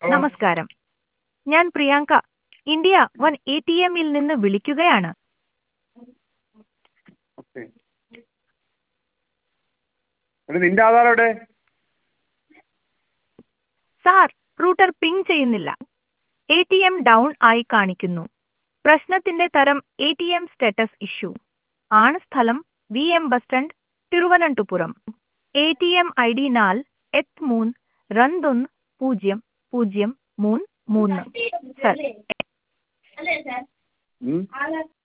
നമസ്കാരം ഞാൻ Priyanka India one A T എമ്മിൽ നിന്ന് വിളിക്കുകയാണ് ഓക്കെ എടി നിൻ്റെ ആധാർ എവിടെ സാർ റൂട്ടർ പിങ് ചെയ്യുന്നില്ല എ ടി എം ഡൗൺ ആയി കാണിക്കുന്നു പ്രശ്നത്തിന്റെ തരം A T M status issue ആണ് സ്ഥലം V M bus stand Thiruvananthapuram A T M I D നാൽ എത്ത് മൂന്ന് രണ്ടൊന്ന് പൂജ്യം പൂജ്യം മൂന്ന് മൂന്ന് സർ ഉം?